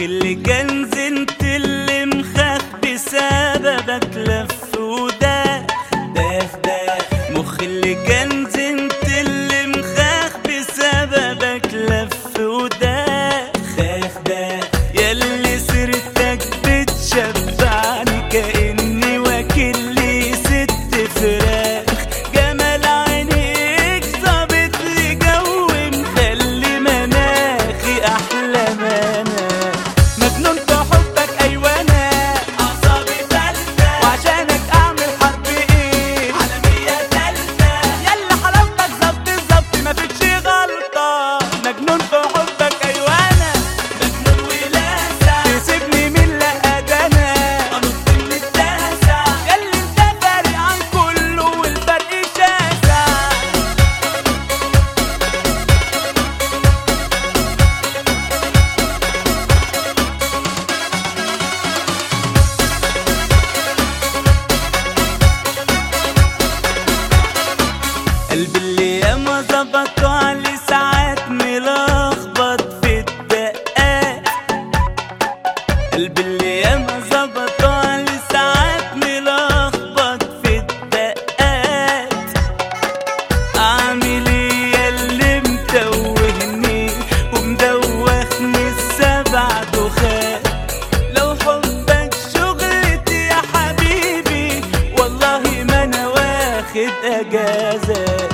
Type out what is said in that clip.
اللي كان زنت اللي مخاخ بسببك لف وداخ داخ داخ مخ اللي كان زنت اللي مخاخ بسببك لف وداخ داخ داخ ياللي سيرتك بتشبعني كأني واكل لي ست فراخ جمال عينيك ظابط لي جو مخلي مناخي احلى مناخ مجنون في حبك ايوه انا اعصابي تالتة وعشانك اعمل حرب ايه عالمية تالتة يلا حلاوتك ظبط الظبط مفيكش غلطة مجنون في حبك ايوه انا مجنون ولاسع تسيبني من لا انا انط من التاسع ياللي انت فارق عن كله والفرق شاسع قلبي اللي ياما ظبطه علي ساعات ملخبط في الدقات قلبي اللي ياما ظبطه علي ساعات ملخبط في الدقات اعمل ايه ياللي متوهني ومدوخني السبع دخات لو حبك شغلتي يا حبيبي والله ما انا واخد اجازه